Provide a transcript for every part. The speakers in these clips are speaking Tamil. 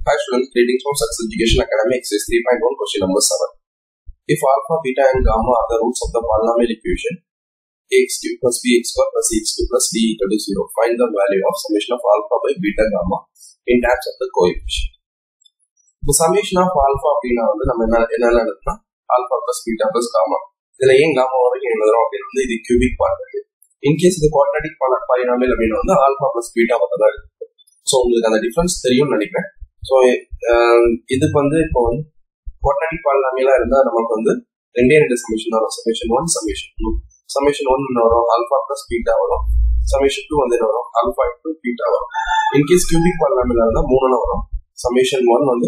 Hi students, greetings from Success Education Academy, exercise 3.1, question number 7. If alpha, beta and gamma are the roots of the polynomial equation, ax cube plus bx square plus x cube plus d equal to 0, find the value of summation of alpha by beta gamma in terms of the coefficient. இப்போ summation of alpha அப்படின்னா வந்து நம்ம என்ன என்னென்ன எழுதலாம் alpha plus beta plus gamma இதுல ஏன் gamma வரைக்கும் எழுதுறோம் அப்படின்னு வந்து இது cubic part இருக்கு இன்கேஸ் இது quadratic பாலினாமியல் அப்படின்னா வந்து alpha plus beta மட்டும் தான் இருக்கு ஸோ உங்களுக்கு அந்த டிஃபரன்ஸ் தெரியும்னு நினைக்கிறேன் ஸோ இதுக்கு வந்து இப்போ வந்து குவாட்ராட்டிக் பாலினாமியலாக இருந்தால் நமக்கு வந்து ரெண்டே ரெண்டு சமேஷன் வரும் summation one summation two summation one வரும் ஆல்ஃபா ப்ளஸ் பீட்டா வரும் சமேஷன் டூ வந்து என்ன வரும் ஆல்ஃபா டூ பீட்டா வரும் இன்கேஸ் கியூபிக் பாலினாமியலாக இருந்தால் மூணுன்னு வரும் சமேஷன் ஒன் வந்து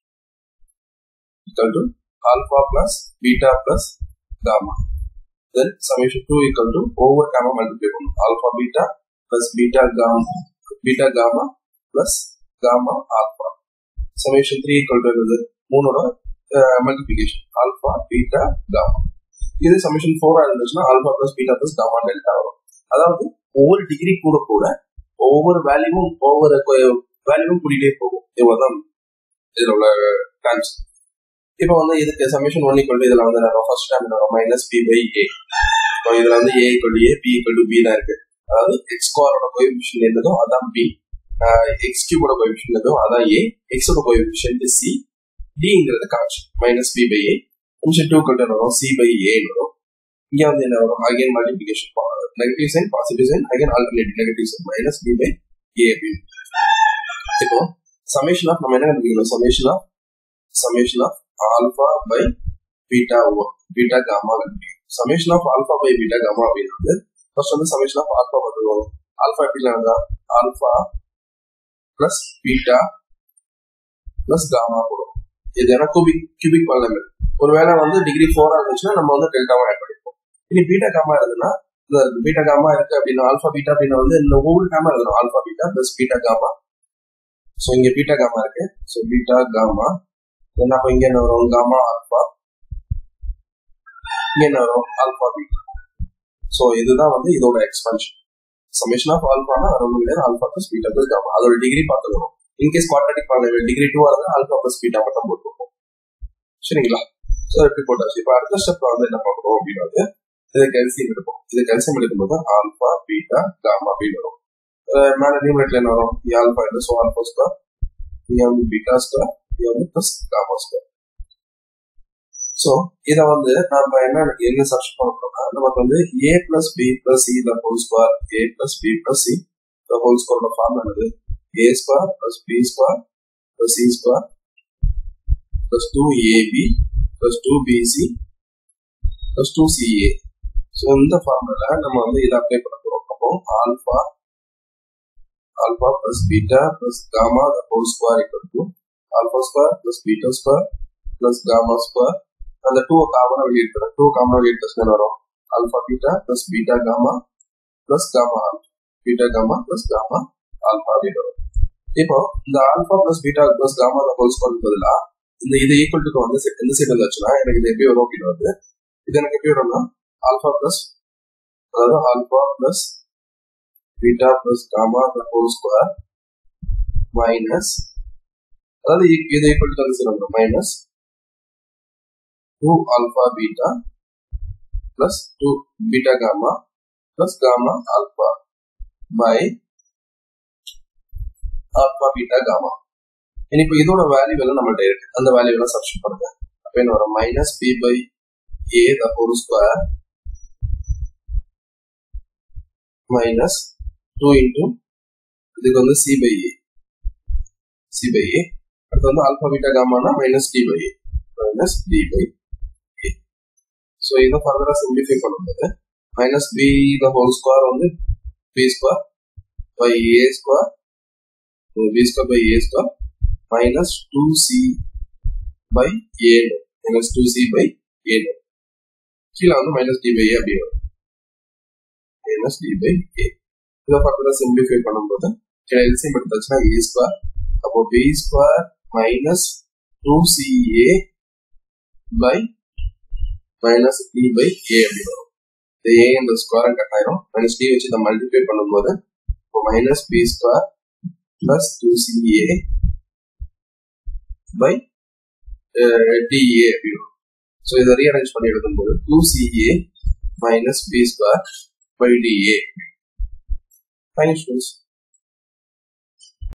equal to alpha plus beta plus gamma. Then summation 2 equal to over gamma multiply பண்ணும் alpha beta plus beta gamma beta gamma plus gamma alpha. Summation 3 equal to என்னது மூணோட மல்டிபிகேஷன் ஆல்பா பீட்டா காமா இது சமேஷன் ஃபோரா இருந்துச்சுன்னா alpha plus beta plus gamma delta வரும் அதாவது ஒவ்வொரு டிகிரி கூட கூட ஒவ்வொரு வேல்யூவும் ஒவ்வொரு வேல்யூவும் கூட்டிகிட்டே போகும் இவ்வளவுதான் இதுல உள்ள கான்செப்ட் இப்போ வந்து இதுக்கு சமேஷன் ஒன் ஈக்குவல் இதுல வந்து நம்ம ஃபர்ஸ்ட் டைம் வரும் மைனஸ் பி பை ஏ இப்போ இதுல வந்து A equal A B equal to B தான் இருக்கு அதாவது எக்ஸ் ஸ்கொயரோட கோஎஃபிஷியன்ட் என்னதோ அதான் பி எக்ஸ் கியூபோட கோஎஃபிஷியன்ட் என்னதோ அதான் ஏ எக்ஸோட கோஎஃபிஷியன்ட் சி டிங்கிறது கான்ஸ்ட் minus B by A function two கல்ட்டு வரும் சி பை ஏன்னு வரும் இங்க வந்து என்ன வரும் again multiplication negative sign positive sign again alternative negative sign minus B by A அப்படின்னு இப்போ சமேஷன் ஆஃப் நம்ம என்ன கண்டுபிடிக்கணும் summation of summation of alpha by beta beta gamma கண்டுபிடிக்கணும் summation of alpha by beta gamma அப்படின்றது ஃபர்ஸ்ட் வந்து சமேஷன் ஆஃப் ஆல்பா மட்டும் வரும் ஆல்பா எப்படி இருந்தா alpha plus beta plus gamma போடும் இது ஏன்னா கியூபிக் கியூபிக் பாலினாமியல் ஒருவேளை வந்து டிகிரி ஃபோரா இருந்துச்சுன்னா நம்ம வந்து டெல்டாவா ஆட் பண்ணிப்போம் இனி பீட்டா காமா இருந்ததுன்னா இந்த பீட்டா காமா இருக்கு அப்படின்னா ஆல்பா பீட்டா அப்படின்னா வந்து இந்த ஒவ்வொரு காமா எழுதணும் alpha beta plus beta gamma so இங்க பீட்டா காமா இருக்கு ஸோ பீட்டா காமா என்ன அப்போ இங்க என்ன வரும் காமா ஆல்பா இங்க என்ன வரும் ஆல்பா பீட்டா ஸோ இதுதான் வந்து இதோட எக்ஸ்பான்ஷன் சமேஷன் ஆஃப் ஆல்பானா ரொம்ப கிடையாது alpha plus beta plus gamma அதோட டிகிரி பார்த்துக்கணும் in case quadratic polynomial degree two இருந்தால் ஆல்பா பிளஸ் பீட்டா மட்டும் போட்டுருக்கோம் சரிங்களா ஸோ எப்படி போட்டாச்சு இப்போ அடுத்த ஸ்டெப்ல வந்து என்ன பார்க்கணும் அப்படின்னு வந்து இதை கெல்சியம் எடுப்போம் இது கெல்சியம் எடுக்கும்போது ஆல்பா பீட்டா காமா அப்படின்னு வரும் மேல நியூமரேட்ல என்ன வரும் ஆல்பா இந்த ஸோ ஆல்பா ஸ்கொயர் இது வந்து பீட்டா ஸ்கொயர் இது வந்து பிளஸ் காமா ஸ்கொயர் ஸோ இதை வந்து நம்ம என்ன என்ன சர்ச் பண்ணோம்னா நமக்கு வந்து A plus B plus C the whole square A plus B plus C the whole ஸ்கொயரோட ஃபார்ம் என்னது a square plus b square plus c square plus 2ab plus 2bc plus 2ca so இந்த ஃபார்முலா நம்ம வந்து இதை அப்ளை பண்ண போறோம் அப்போ alpha alpha plus beta plus gamma whole square equal to alpha square plus beta square plus gamma square அந்த டூ காமனா வெளியே இருக்கிற டூ காமனா வெளியே எடுத்து வரும் alpha beta plus beta gamma plus gamma beta gamma plus gamma alpha அப்படின்னு வரும் இப்போ இந்த alpha plus beta plus gamma whole square பதிலா இந்த இது ஈக்குவல் டு வந்து எந்த சைடு வந்துச்சுன்னா எனக்கு இது எப்படி வரும் அப்படின்னு வந்து இது எனக்கு எப்படி வரும்னா ஆல்பா பிளஸ் அதாவது alpha plus beta plus gamma whole square minus அதாவது இது ஈக்குவல் டு வந்து side minus two alpha beta plus two beta gamma plus gamma alpha by alpha beta gamma இப்போ இதோட வேல்யூ எல்லாம் நம்மள்ட்ட இருக்கு அந்த வேல்யூ எல்லாம் சப்ஸ்டிட் பண்ணுங்க அப்ப என்ன வரும் minus B by A the whole square minus two into இதுக்கு வந்து C by A C by A அடுத்து வந்து ஆல்பா பீட்டா காமானா minus D by A minus D by A so இதை ஃபர்தரா சிம்பிளிஃபை பண்ணும்போது minus B the whole square வந்து B square by A square b square by a square minus 2c by a minus 2c by a கீழே வந்து மைனஸ் டி பை ஏ அப்படி வரும் மைனஸ் டி பை ஏ இதை பக்கத்தில் சிம்பிளிஃபை பண்ணும்போது கீழே எல்சியம் எடுத்தாச்சுன்னா ஏ ஸ்கொயர் அப்போ B square minus two C A by minus D by A அப்படி வரும் இந்த ஏ இந்த ஸ்கொயர் கட் ஆயிரும் மைனஸ் டி வச்சு இதை மல்டிப்ளை பண்ணும்போது இப்போ minus B square plus 2CA by DA அப்படின்னு ஸோ இதை ரீஅரேஞ்ச் பண்ணி எழுதும்போது two CA minus B square by DA fine students